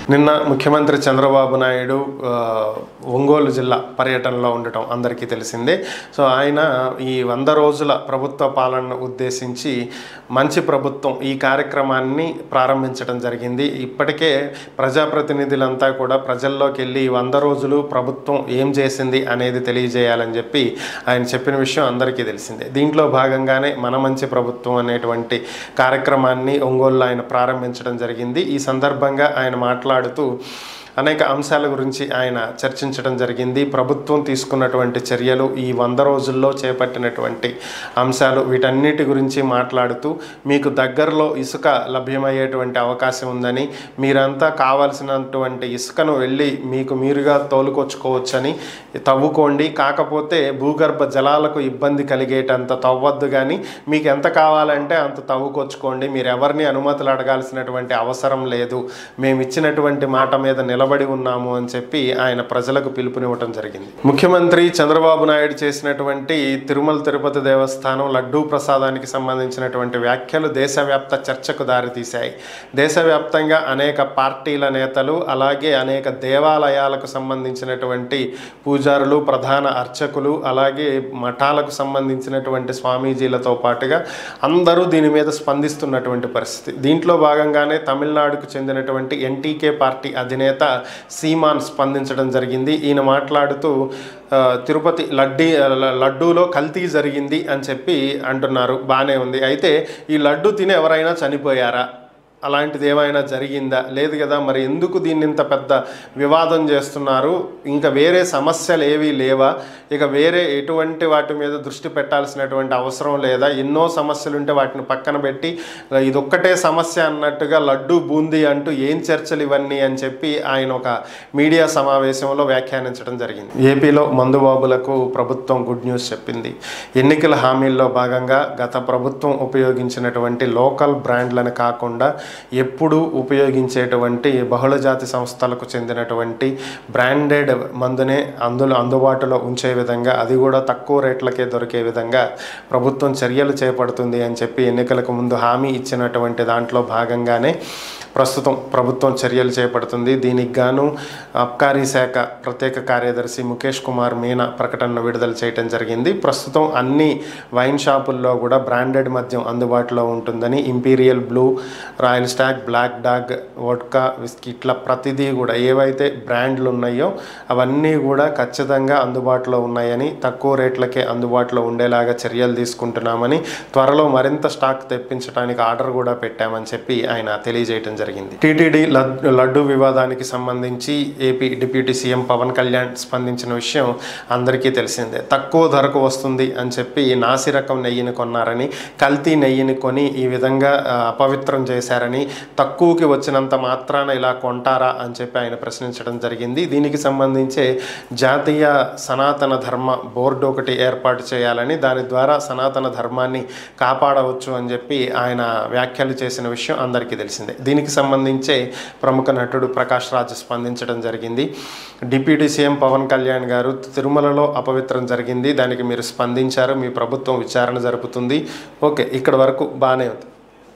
నిన్న ముఖ్యమంత్రి చంద్రబాబు నాయుడు ఆ, ఒంగోలు జిల్లా పర్యటనలో ఉండటం అందరికీ తెలిసిందే సో ఆయన ఈ వంద రోజుల ప్రభుత్వ పాలనను ఉద్దేశించి మంచి ప్రభుత్వం ఈ కార్యక్రమాన్ని ప్రారంభించడం జరిగింది ఇప్పటికే ప్రజాప్రతినిధులంతా కూడా ప్రజల్లోకి వెళ్ళి ఈ వంద రోజులు ప్రభుత్వం ఏం చేసింది అనేది తెలియజేయాలని చెప్పి ఆయన చెప్పిన విషయం అందరికీ తెలిసిందే దీంట్లో భాగంగానే మన మంచి ప్రభుత్వం అనేటువంటి కార్యక్రమాన్ని ఒంగోలులో ఆయన ప్రారంభించడం జరిగింది ఈ సందర్భంగా ఆయన మాట్లాడుతూ అనేక అంశాల గురించి ఆయన చర్చించడం జరిగింది ప్రభుత్వం తీసుకున్నటువంటి చర్యలు ఈ వంద రోజుల్లో చేపట్టినటువంటి అంశాలు వీటన్నిటి గురించి మాట్లాడుతూ మీకు దగ్గరలో ఇసుక లభ్యమయ్యేటువంటి అవకాశం ఉందని మీరంతా కావాల్సినటువంటి ఇసుకను వెళ్ళి మీకు మీరుగా తోలుకొచ్చుకోవచ్చని తవ్వుకోండి కాకపోతే భూగర్భ జలాలకు ఇబ్బంది కలిగేటంత తవ్వద్దు కానీ మీకు ఎంత కావాలంటే అంత తవ్వుకొచ్చుకోండి మీరు ఎవరిని అనుమతులు అడగాల్సినటువంటి అవసరం లేదు మేము ఇచ్చినటువంటి మాట మీద నిలబడి ఉన్నాము అని చెప్పి ఆయన ప్రజలకు పిలుపునివ్వటం జరిగింది ముఖ్యమంత్రి చంద్రబాబు నాయుడు చేసినటువంటి తిరుమల తిరుపతి దేవస్థానం లడ్డూ ప్రసాదానికి సంబంధించినటువంటి వ్యాఖ్యలు దేశవ్యాప్త చర్చకు దారితీశాయి దేశవ్యాప్తంగా అనేక పార్టీల నేతలు అలాగే అనేక దేవాలయాలకు సంబంధించినటువంటి పూజారులు ప్రధాన అర్చకులు అలాగే మఠాలకు సంబంధించినటువంటి స్వామీజీలతో పాటుగా అందరూ దీని మీద స్పందిస్తున్నటువంటి పరిస్థితి దీంట్లో భాగంగానే తమిళనాడుకు చెందినటువంటి ఎన్టీకే పార్టీ అధినేత సీమాన్ స్పందించడం జరిగింది ఈయన మాట్లాడుతూ ఆ, తిరుపతి లడ్డీ ల- లడ్డూలో కల్తీ జరిగింది అని చెప్పి అంటున్నారు బాగానే ఉంది అయితే ఈ లడ్డు తిని ఎవరైనా చనిపోయారా అలాంటిది ఏమైనా జరిగిందా లేదు కదా మరి ఎందుకు దీన్ని ఇంత పెద్ద వివాదం చేస్తున్నారు ఇంకా వేరే సమస్యలు ఏవీ లేవా ఇక వేరే ఎటువంటి వాటి మీద దృష్టి పెట్టాల్సినటువంటి అవసరం లేదా ఎన్నో సమస్యలు ఉంటే వాటిని పక్కన పెట్టి ఇదొక్కటే సమస్య అన్నట్టుగా లడ్డు బూందీ అంటూ ఏం చర్చలు ఇవన్నీ అని చెప్పి ఆయన ఒక మీడియా సమావేశంలో వ్యాఖ్యానించడం జరిగింది ఏపీలో మందుబాబులకు ప్రభుత్వం గుడ్ న్యూస్ చెప్పింది ఎన్నికల హామీల్లో భాగంగా గత ప్రభుత్వం ఉపయోగించినటువంటి లోకల్ బ్రాండ్లను కాకుండా ఎప్పుడు ఉపయోగించేటువంటి బహుళజాతి సంస్థలకు చెందినటువంటి బ్రాండెడ్ మందునే అందులో అందుబాటులో ఉంచే విధంగా అది కూడా తక్కువ రేట్లకే దొరికే విధంగా ప్రభుత్వం చర్యలు చేపడుతుంది అని చెప్పి ఎన్నికలకు ముందు హామీ ఇచ్చినటువంటి దాంట్లో భాగంగానే ప్రస్తుతం ప్రభుత్వం చర్యలు చేపడుతుంది దీనికి గాను అబ్కారీ శాఖ ప్రత్యేక కార్యదర్శి ముఖేష్ కుమార్ మీనా ప్రకటనను విడుదల చేయడం జరిగింది ప్రస్తుతం అన్ని వైన్ షాపుల్లో కూడా బ్రాండెడ్ మద్యం అందుబాటులో ఉంటుందని Imperial Blue Royal Stag Black Dog vodka whisky ఇట్లా ప్రతిదీ కూడా ఏవైతే బ్రాండ్లు ఉన్నాయో అవన్నీ కూడా ఖచ్చితంగా అందుబాటులో ఉన్నాయని తక్కువ రేట్లకే అందుబాటులో ఉండేలాగా చర్యలు తీసుకుంటున్నామని త్వరలో మరింత స్టాక్ తెప్పించడానికి ఆర్డర్ కూడా పెట్టామని చెప్పి ఆయన తెలియజేయడం జరిగింది టీటీడీ లడ్- లడ్డు వివాదానికి సంబంధించి AP deputy CM Pawan Kalyan స్పందించిన విషయం అందరికీ తెలిసిందే తక్కువ ధరకు వస్తుంది అని చెప్పి నాసి రకం నెయ్యిని కొన్నారని కల్తీ నెయ్యిని కొని ఈ విధంగా ఆ, అపవిత్రం చేశారని తక్కువకి వచ్చినంత మాత్రాన ఇలా కొంటారా అని చెప్పి ఆయన ప్రశ్నించడం జరిగింది దీనికి సంబంధించే జాతీయ సనాతన ధర్మ బోర్డు ఒకటి ఏర్పాటు చేయాలని దాని ద్వారా సనాతన ధర్మాన్ని కాపాడవచ్చు అని చెప్పి ఆయన వ్యాఖ్యలు చేసిన విషయం అందరికీ తెలిసిందే దీనికి సంబంధించే ప్రముఖ నటుడు ప్రకాష్ రాజ్ స్పందించడం జరిగింది డిప్యూటీ సీఎం పవన్ కళ్యాణ్ గారు తిరుమలలో అపవిత్రం జరిగింది దానికి మీరు స్పందించారు మీ ప్రభుత్వం విచారణ జరుపుతుంది ఓకే ఇక్కడ వరకు బాగానే ఉంది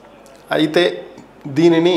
అయితే దీనిని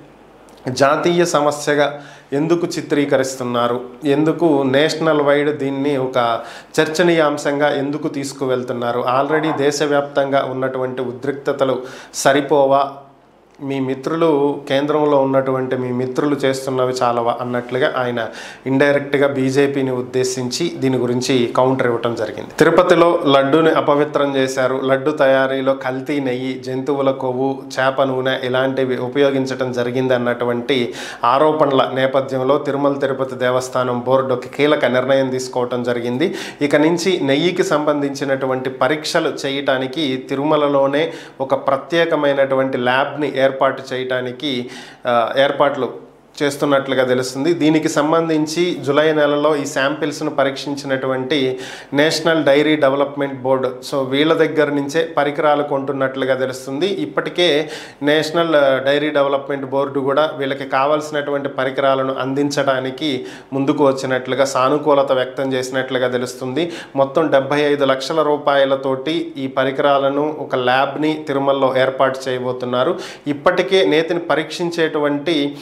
జాతీయ సమస్యగా ఎందుకు చిత్రీకరిస్తున్నారు ఎందుకు నేషనల్ వైడ్ దీన్ని ఒక చర్చనీయాంశంగా ఎందుకు తీసుకువెళ్తున్నారు ఆల్రెడీ దేశవ్యాప్తంగా ఉన్నటువంటి ఉద్రిక్తతలు సరిపోవా మీ మిత్రులు కేంద్రంలో ఉన్నటువంటి మీ మిత్రులు చేస్తున్నవి చాలవా అన్నట్లుగా ఆయన ఇండైరెక్ట్గా బీజేపీని ఉద్దేశించి దీని గురించి కౌంటర్ ఇవ్వటం జరిగింది తిరుపతిలో లడ్డూని అపవిత్రం చేశారు లడ్డు తయారీలో కల్తీ నెయ్యి జంతువుల కొవ్వు చేప నూనె ఇలాంటివి ఉపయోగించడం జరిగింది అన్నటువంటి ఆరోపణల నేపథ్యంలో తిరుమల తిరుపతి దేవస్థానం బోర్డు ఒక కీలక నిర్ణయం తీసుకోవటం జరిగింది ఇక నుంచి నెయ్యికి సంబంధించినటువంటి పరీక్షలు చేయటానికి తిరుమలలోనే ఒక ప్రత్యేకమైనటువంటి ల్యాబ్ని ఏర్పాటు చేయటానికి ఆ, ఏర్పాట్లు చేస్తున్నట్లుగా తెలుస్తుంది దీనికి సంబంధించి జూలై నెలలో ఈ శాంపిల్స్ను పరీక్షించినటువంటి National Dairy Development Board so వీళ్ళ దగ్గర నుంచే పరికరాలు కొంటున్నట్లుగా తెలుస్తుంది ఇప్పటికే నేషనల్ ఆ, డైరీ డెవలప్మెంట్ బోర్డు కూడా వీళ్ళకి కావాల్సినటువంటి పరికరాలను అందించడానికి ముందుకు వచ్చినట్లుగా సానుకూలత వ్యక్తం చేసినట్లుగా తెలుస్తుంది మొత్తం డెబ్బై ఐదు లక్షల రూపాయలతోటి ఈ పరికరాలను ఒక ల్యాబ్ని తిరుమలలో ఏర్పాటు చేయబోతున్నారు ఇప్పటికే నేతిని పరీక్షించేటువంటి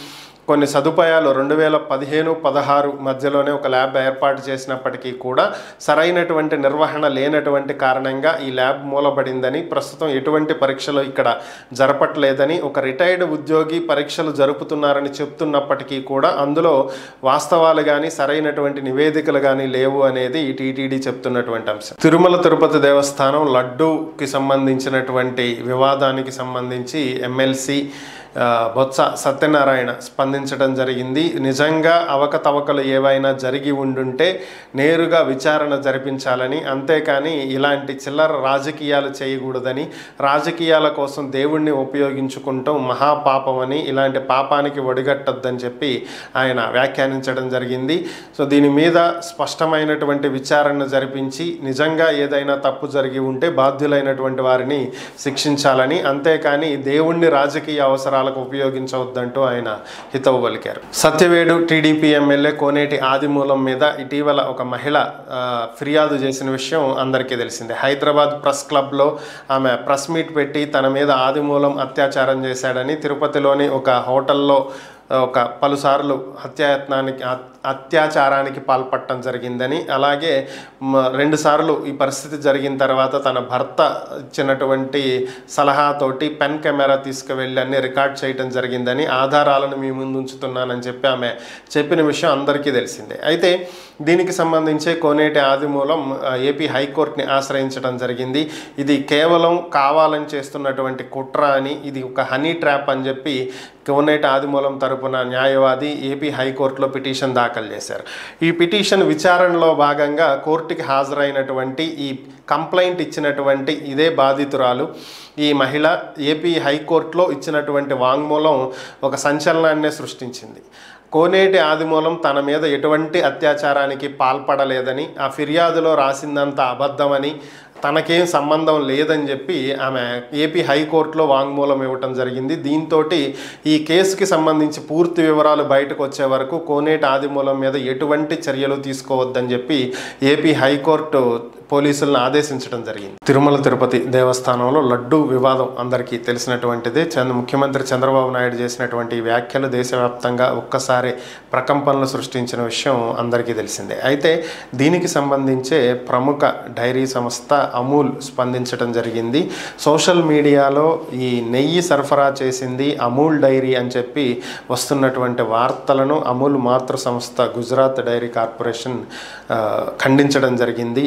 కొన్ని సదుపాయాలు రెండు వేల పదిహేను పదహారు మధ్యలోనే ఒక ల్యాబ్ ఏర్పాటు చేసినప్పటికీ కూడా సరైనటువంటి నిర్వహణ లేనటువంటి కారణంగా ఈ ల్యాబ్ మూలబడిందని ప్రస్తుతం ఎటువంటి పరీక్షలు ఇక్కడ జరపట్లేదని ఒక రిటైర్డ్ ఉద్యోగి పరీక్షలు జరుపుతున్నారని చెప్తున్నప్పటికీ కూడా అందులో వాస్తవాలు కానీ సరైనటువంటి నివేదికలు కానీ లేవు అనేది ఈ టీటీడీ చెప్తున్నటువంటి అంశం తిరుమల తిరుపతి దేవస్థానం లడ్డూకి సంబంధించినటువంటి వివాదానికి సంబంధించి ఎమ్మెల్సీ ఆ, బొత్స సత్యనారాయణ స్పందించడం జరిగింది నిజంగా అవకతవకలు ఏవైనా జరిగి ఉండుంటే నేరుగా విచారణ జరిపించాలని అంతేకాని ఇలాంటి చిల్లర రాజకీయాలు చేయకూడదని రాజకీయాల కోసం దేవుణ్ణి ఉపయోగించుకుంటాం మహాపాపమని ఇలాంటి పాపానికి ఒడిగట్టొద్దని చెప్పి ఆయన వ్యాఖ్యానించడం జరిగింది సో దీని మీద స్పష్టమైనటువంటి విచారణ జరిపించి నిజంగా ఏదైనా తప్పు జరిగి ఉంటే బాధ్యులైనటువంటి వారిని శిక్షించాలని అంతేకాని దేవుణ్ణి రాజకీయ అవసరాలకు ఉపయోగించవద్దంటూ ఆయన హితవు పలికారు సత్యవేడు టీడీపీ ఎమ్మెల్యే కోనేటి ఆదిమూలం మీద ఇటీవల ఒక మహిళ ఆ, ఫిర్యాదు చేసిన విషయం అందరికీ తెలిసిందే హైదరాబాద్ ప్రెస్ క్లబ్లో ఆమె ప్రెస్ మీట్ పెట్టి తన మీద ఆదిమూలం అత్యాచారం చేశాడని తిరుపతిలోని ఒక హోటల్లో ఒక పలుసార్లు హత్యాయత్నానికి అత్- అత్యాచారానికి పాల్పడటం జరిగిందని అలాగే మ- రెండుసార్లు ఈ పరిస్థితి జరిగిన తర్వాత తన భర్త ఇచ్చినటువంటి సలహాతోటి పెన్ కెమెరా తీసుకువెళ్ళి అన్ని రికార్డ్ చేయడం జరిగిందని ఆధారాలను మీ ముందు ఉంచుతున్నానని చెప్పి ఆమె చెప్పిన విషయం అందరికీ తెలిసిందే అయితే దీనికి సంబంధించే కోనేటి ఆదిమూలం ఆ, ఏపీ హైకోర్టుని ఆశ్రయించడం జరిగింది ఇది కేవలం కావాలని చేస్తున్నటువంటి కుట్ర అని ఇది ఒక హనీ ట్రాప్ అని చెప్పి కోనేటి ఆదిమూలం తరపున న్యాయవాది ఏపీ హైకోర్టులో పిటిషన్ దాఖలు చేశారు ఈ పిటిషన్ విచారణలో భాగంగా కోర్టుకి హాజరైనటువంటి ఈ కంప్లైంట్ ఇచ్చినటువంటి ఇదే బాధితురాలు ఈ మహిళ ఏపీ హైకోర్టులో ఇచ్చినటువంటి వాంగ్మూలం ఒక సంచలనాన్నే సృష్టించింది కోనేటి ఆదిమూలం తన మీద ఎటువంటి అత్యాచారానికి పాల్పడలేదని ఆ ఫిర్యాదులో రాసిందంత అబద్ధమని తనకేం సంబంధం లేదని చెప్పి ఆమె ఏపీ హైకోర్టులో వాంగ్మూలం ఇవ్వటం జరిగింది దీంతో ఈ కేసుకి సంబంధించి పూర్తి వివరాలు బయటకు వచ్చే వరకు కోనేటి ఆదిమూలం మీద ఎటువంటి చర్యలు తీసుకోవద్దని చెప్పి ఏపీ హైకోర్టు పోలీసులను ఆదేశించడం జరిగింది తిరుమల తిరుపతి దేవస్థానంలో లడ్డు వివాదం అందరికీ తెలిసినటువంటిదే చంద్ర ముఖ్యమంత్రి చంద్రబాబు నాయుడు చేసినటువంటి ఈ వ్యాఖ్యలు దేశవ్యాప్తంగా ఒక్కసారి ప్రకంపనలు సృష్టించిన విషయం అందరికీ తెలిసిందే అయితే దీనికి సంబంధించే ప్రముఖ డైరీ సంస్థ అమూల్ స్పందించడం జరిగింది సోషల్ మీడియాలో ఈ నెయ్యి సరఫరా చేసింది అమూల్ డైరీ అని చెప్పి వస్తున్నటువంటి వార్తలను అమూల్ మాతృ సంస్థ గుజరాత్ డైరీ కార్పొరేషన్ ఆ, ఖండించడం జరిగింది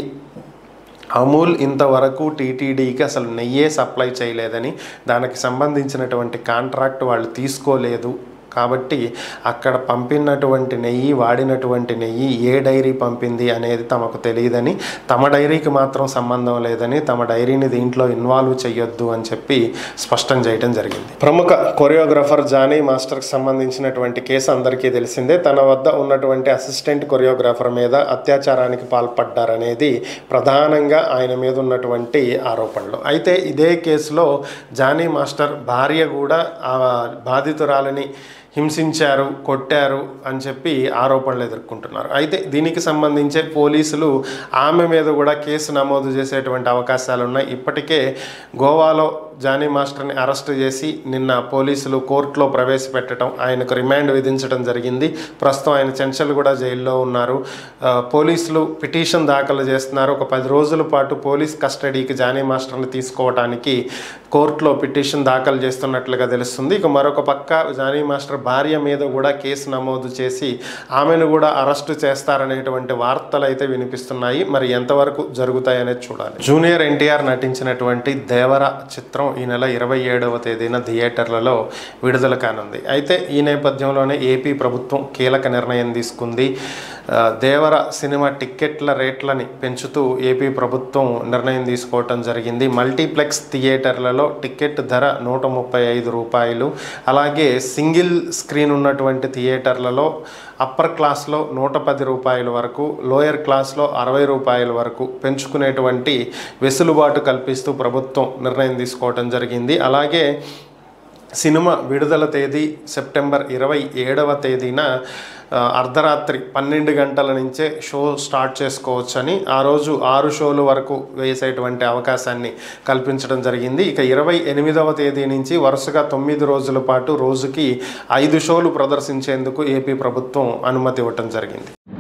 అమూల్ ఇంతవరకు టీటీడీకి అసలు నెయ్యే సప్లై చేయలేదని దానికి సంబంధించినటువంటి కాంట్రాక్ట్ వాళ్ళు తీసుకోలేదు కాబట్టి అక్కడ పంపినటువంటి నెయ్యి వాడినటువంటి నెయ్యి ఏ డైరీ పంపింది అనేది తమకు తెలియదని తమ డైరీకి మాత్రం సంబంధం లేదని తమ డైరీని దీంట్లో ఇన్వాల్వ్ చేయొద్దు అని చెప్పి స్పష్టం చేయడం జరిగింది ప్రముఖ కొరియోగ్రాఫర్ జానీ మాస్టర్కి సంబంధించినటువంటి కేసు అందరికీ తెలిసిందే తన వద్ద ఉన్నటువంటి అసిస్టెంట్ కొరియోగ్రాఫర్ మీద అత్యాచారానికి పాల్పడ్డారనేది ప్రధానంగా ఆయన మీద ఉన్నటువంటి ఆరోపణలు అయితే ఇదే కేసులో జానీ మాస్టర్ భార్య కూడా ఆ బాధితురాలని హింసించారు కొట్టారు అని చెప్పి ఆరోపణలు ఎదుర్కొంటున్నారు అయితే దీనికి సంబంధించే పోలీసులు ఆమె మీద కూడా కేసు నమోదు చేసేటువంటి అవకాశాలు ఉన్నాయి ఇప్పటికే గోవాలో జానీ మాస్టర్ని అరెస్ట్ చేసి నిన్న పోలీసులు కోర్టులో ప్రవేశపెట్టడం ఆయనకు రిమాండ్ విధించడం జరిగింది ప్రస్తుతం ఆయన చెంచల్గూడ జైల్లో ఉన్నారు ఆ, పోలీసులు పిటిషన్ దాఖలు చేస్తున్నారు ఒక పది రోజుల పాటు పోలీస్ కస్టడీకి జానీ మాస్టర్ని తీసుకోవడానికి కోర్టులో పిటిషన్ దాఖలు చేస్తున్నట్లుగా తెలుస్తుంది ఇక మరొక పక్క జానీ మాస్టర్ భార్య మీద కూడా కేసు నమోదు చేసి ఆమెను కూడా అరెస్టు చేస్తారనేటువంటి వార్తలు అయితే వినిపిస్తున్నాయి మరి ఎంతవరకు జరుగుతాయనేది చూడాలి జూనియర్ ఎన్టీఆర్ నటించినటువంటి దేవర చిత్రం ఈ నెల ఇరవై ఏడవ తేదీన థియేటర్లలో విడుదల కానుంది అయితే ఈ నేపథ్యంలోనే ఏపీ ప్రభుత్వం కీలక నిర్ణయం తీసుకుంది ఆ, దేవర సినిమా టిక్కెట్ల రేట్లని పెంచుతూ ఏపీ ప్రభుత్వం నిర్ణయం తీసుకోవటం జరిగింది మల్టీప్లెక్స్ థియేటర్లలో టికెట్ ధర నూట ముప్పై ఐదు రూపాయలు అలాగే సింగిల్ స్క్రీన్ ఉన్నటువంటి థియేటర్లలో అప్పర్ క్లాస్లో నూట పది రూపాయల వరకు లోయర్ క్లాస్లో అరవై రూపాయల వరకు పెంచుకునేటువంటి వెసులుబాటు కల్పిస్తూ ప్రభుత్వం నిర్ణయం తీసుకోవటం జరిగింది అలాగే సినిమా విడుదల తేదీ సెప్టెంబర్ ఇరవై ఏడవ తేదీన ఆ, అర్ధరాత్రి పన్నెండు గంటల నుంచే షో స్టార్ట్ చేసుకోవచ్చని ఆ రోజు ఆరు షోలు వరకు వేసేటువంటి అవకాశాన్ని కల్పించడం జరిగింది ఇక ఇరవై ఎనిమిదవ తేదీ నుంచి వరుసగా తొమ్మిది రోజుల పాటు రోజుకి ఐదు షోలు ప్రదర్శించేందుకు ఏపీ ప్రభుత్వం అనుమతి ఇవ్వటం జరిగింది